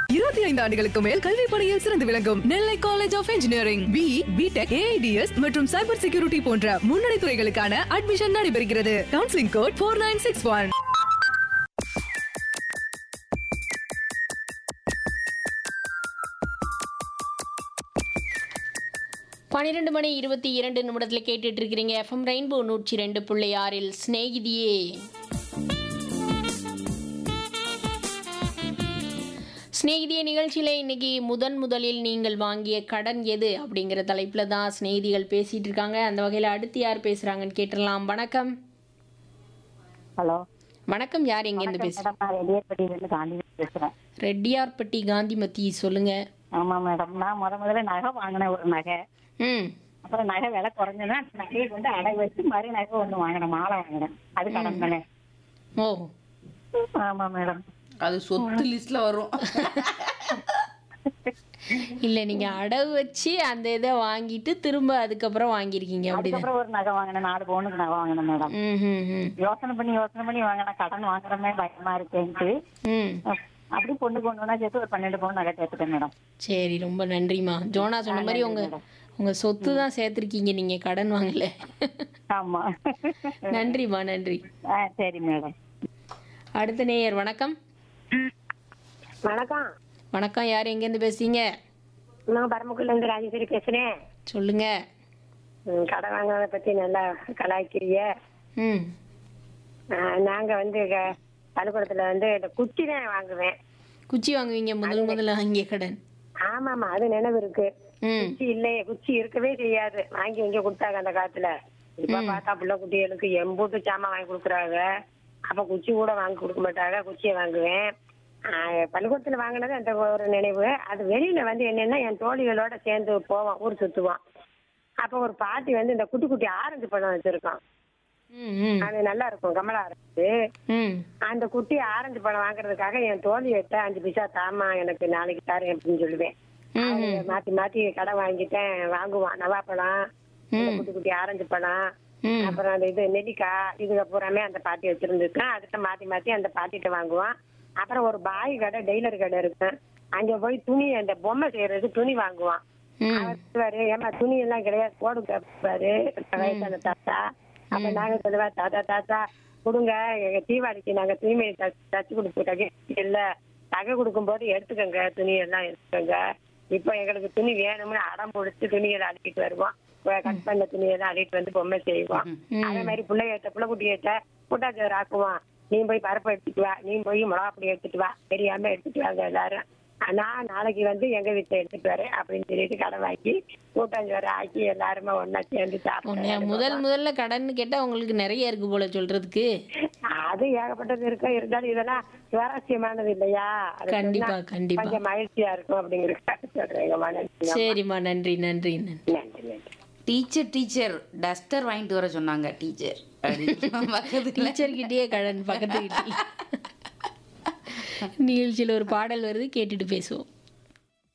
இருபத்தி ஐந்து ஆண்டுகளுக்கு மேல் கல்வி பணியில் சிறந்து விளங்கும் Nellai college of engineering B B Tech AIDS மற்றும் சைபர் செக்யூரிட்டி போன்ற முன்னணி துறைகளுக்கான அட்மிஷன் நடைபெறுகிறது counselling code four nine six one பன்னிரெண்டு மணி இருபத்தி இரண்டு நிமிடத்தில் கேட்டுட்டு இருக்கிறீங்க எஃப்எம் ரெயின்போ நூற்றி ரெண்டு புள்ளி ஆறில் சிநேகிதியே சிநேகிதிய நிகழ்ச்சியில் இன்னைக்கு முதன் முதலில் நீங்கள் வாங்கிய கடன் எது அப்படிங்கிற தலைப்பில் தான் சிநேகிதிகள் பேசிட்டு இருக்காங்க அந்த வகையில் அடுத்து யார் பேசுகிறாங்கன்னு கேட்டுடலாம் வணக்கம் ஹலோ வணக்கம் யார் எங்கேருந்து பேசு மேடம் நான் ரெடியார்பட்டியிலேருந்து காந்தி பேசுகிறேன் ரெட்டியார்பட்டி காந்திமதி சொல்லுங்க ஆமாம் மேடம் நான் முத முதல்ல நகை வாங்கினேன் ஒரு நகை ம் அப்புறம் நகை விலை குறைஞ்சதுன்னா அந்த நகையை கொண்டு அடகு வச்சு மறு நகை ஒன்று வாங்கினேன் மாலை வாங்கினேன் அது கடன் தானே ஓ ஆமாம் மேடம் அது சொத்து லிஸ்ட்ல வரும் இல்லை நீங்கள் அடகு வச்சு அந்த இதை வாங்கிட்டு திரும்ப அதுக்கப்புறம் வாங்கியிருக்கீங்க அப்படிதான் அதுக்கப்புறம் ஒரு நகை வாங்கினேன் நாலு பவுனுக்கு நகை வாங்கினேன் மேடம் ம் ம் ம் யோசனை பண்ணி யோசனை பண்ணி வாங்கினேன் கடன் வாங்குறமே பயமா இருக்கேன்ட்டு ம் அப்படி பொண்ணு கொண்டு வந்தா சேர்த்து ஒரு பன்னெண்டு பவுன் நகை சேர்த்துட்டேன் மேடம் சரி ரொம்ப நன்றிம்மா ஜோனா சொன்ன மாதிரி உங்க உங்க சொத்து தான் சேர்த்துருக்கீங்க நீங்க கடன் வாங்கல ஆமா நன்றிம்மா நன்றி ஆ சரி மேடம் அடுத்த நேயர் வணக்கம் வணக்கம் வணக்கம் யார் எங்கேருந்து பேசுறீங்க நான் பரமக்குள்ள இருந்து ராஜேஸ்வரி பேசுறேன் சொல்லுங்க ம், கடை வாங்குறத பத்தி நல்லா கலாய்க்கிறீங்க ம் ஆ, நாங்க வந்து க- பள்ளிக்கூடத்துல வந்து இந்த குச்சி தான் வாங்குவேன் குச்சி வாங்குவீங்க முதல் முதல்ல வாங்கிய கடன் ஆமாமா அது நினைவு இருக்கு ம் குச்சி இல்லையே குச்சி இருக்கவே செய்யாது வாங்கி எங்க கொடுத்தாங்க அந்த காலத்துல இப்ப பார்த்தா பிள்ளை குட்டிகளுக்கு எம்பூட்டு சாமான் வாங்கி கொடுக்குறாங்க அப்ப குச்சி கூட வாங்கி கொடுக்க மாட்டாங்க குச்சியை வாங்குவேன் ஆ, பள்ளிக்கூடத்துல வாங்கினது அந்த ஒரு நினைவு அது வெளியில வந்து என்னன்னா என் தோழிகளோட சேர்ந்து போவோம் ஊர் சுத்துவோம் அப்ப ஒரு பாட்டி வந்து இந்த குட்டி குட்டி ஆரஞ்சு பழம் வச்சிருக்கோம் ம் ம் அது நல்லா இருக்கும் கமலா ஆரஞ்சு ம் அந்த குட்டி ஆரஞ்சு பழம் வாங்குறதுக்காக என் தோழிகிட்ட அஞ்சு பைசா தாமா எனக்கு நாளைக்கு தரேன் அப்படின்னு சொல்லுவேன் அவளுங்க மாத்தி மாத்தி கடன் வாங்கிட்டேன் வாங்குவான் நவாப்பழம் இந்த குட்டி குட்டி ஆரஞ்சு பழம் ம். அப்புறம் அந்த இது நெல்லிக்காய் இதுக பூராமே அந்த பாட்டி வச்சிருந்துருக்கேன் அதுகிட்ட மாத்தி மாத்தி அந்த பாட்டிகிட்ட வாங்குவான் அப்புறம் ஒரு பாய் கடை டெய்லர் கடை இருக்கு அங்க போய் துணி அந்த பொம்மை செய்யறது துணி வாங்குவான் ம் அவர் சொல்லுவாரு ஏமா துணி எல்லாம் கிடையாது போடுங்க பாரு வயசான தாத்தா அப்ப நாங்க சொல்லுவா தாத்தா தாத்தா கொடுங்க எங்க தீபாவளிக்கு நாங்க துணிமணி தச்சு தச்சு கொடுத்துட்டாங்க இல்ல நகை கொடுக்கும் போது எடுத்துக்கோங்க துணி எல்லாம் எடுத்துக்கோங்க இப்போ எங்களுக்கு துணி வேணும்னு அடம் பிடிச்சி துணியெல்லாம் அள்ளிட்டு வருவோம் கட் பண்ண துணியெல்லாம் அள்ளிட்டு வந்து பொம்மை செய்வோம் அதே மாதிரி பிள்ளைகிட்ட பிள்ளை குட்டிகிட்ட கூட்டாச்சோறு ஆக்குவான் நீ போய் பருப்பு எடுத்துட்டு வா நீ போய் மிளகா பொடி எடுத்துட்டு வா தெரியாம எடுத்துட்டு வாங்க எல்லாரும் நான் நாளைக்கு வந்து எங்க வீட்டுல எடுத்துட்டு வரேன் அப்படின்னு சொல்லிட்டு கடை வாங்கி கூட்டாஞ்சோறு ஆக்கி எல்லாருமே ஒண்ணா சேர்ந்து உன்னை சாப்பிடுவோம் முதல் முதல்ல கடன் கேட்டா உங்களுக்கு நிறைய இருக்கு போல சொல்றதுக்கு அது ஏகப்பட்டது இருக்கு இருந்தாலும் இதெல்லாம் சுவாரஸ்யமானது இல்லையா அது கண்டிப்பா, சொன்னா கண்டிப்பா. கொஞ்சம் மகிழ்ச்சியா இருக்கும் அப்படிங்கிறதுக்காக சொல்றேங்க மனசு சரிம்மா நன்றி நன்றி நன்றி நன்றி நன்றி டீச்சர் டீச்சர் டஸ்டர் வாங்கிட்டு வர சொன்னாங்க டீச்சர் பக்கத்துல டீச்சர் கிட்டயே கடன் பக்கத்து கிட்டே நிகழ்ச்சியில் ஒரு பாடல் வருது கேட்டுட்டு பேசுவோம்